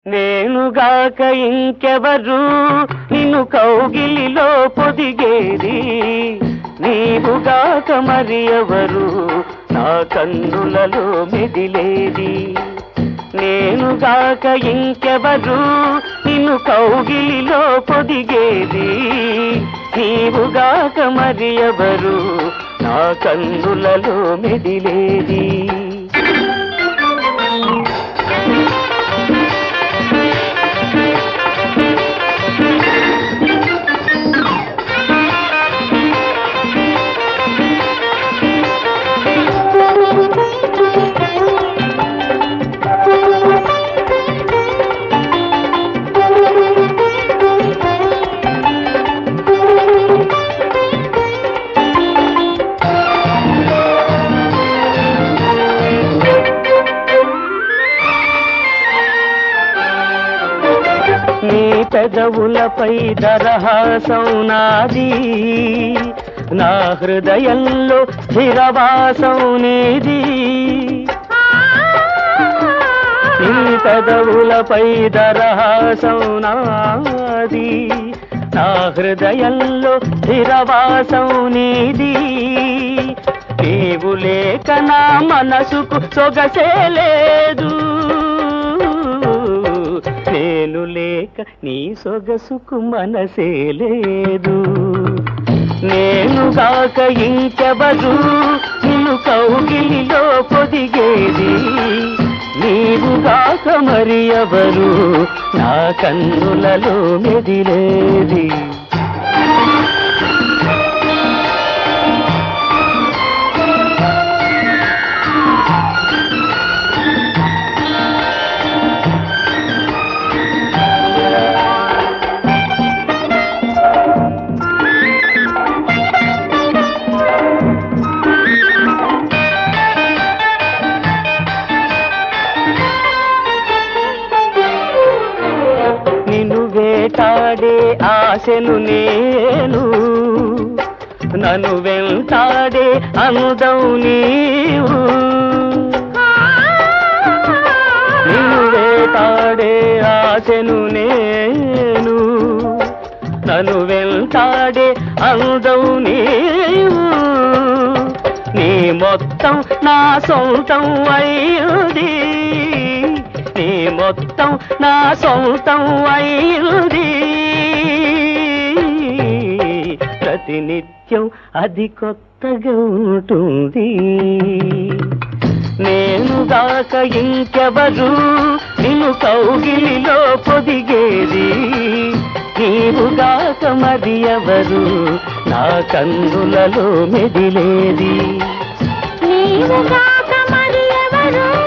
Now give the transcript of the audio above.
నేనుగాక ఇంకెవరు నిన్ను కౌగిలిలో పొదిగేది నీవుగాక మరి ఎవరు నా కన్నులలో మెదిలేది నేనుగాక ఇంకెవరు నిన్ను కౌగిలిలో పొదిగేది నీవుగాక మరి ఎవరు నా కన్నులలో మెదిలేది నీ పెదవులపై దరహాసం నాది నా హృదయంలో స్థిరవాసం నీది నీ పెదవులపై దరహాసం నాది నా హృదయంలో స్థిరవాసం నీది నీవు లేక నా మనసుకు సొగసే లేదు నేను లేక నీ సొగసుకు మనసే లేదు నేను కాక ఇంకెవరు నిన్ను కౌగిలిలో పొదిగేది నీవు కాక మరి ఎవరు నా కన్నులలో మెదిలేది నిన్ను వేటాడే ఆశను నేను నన్ను వెంటాడే అందం నీవు నిన్ను వేటాడే ఆశను నేను నన్ను వెంటాడే అందం నీవు నీ మొత్తం నా సొంతం అయ్యుది నీ మొత్తం నా సొంతం అయ్యుది ప్రతినిత్యం అది కొత్తగా ఉంటుంది నేను దాక ఇంకెవరు నిన్ను కౌగిలిలో పొదిగేది నీవుగాక మరి ఎవరు నా కన్నులలో మెదిలేది నీవు కాక మరి ఎవరు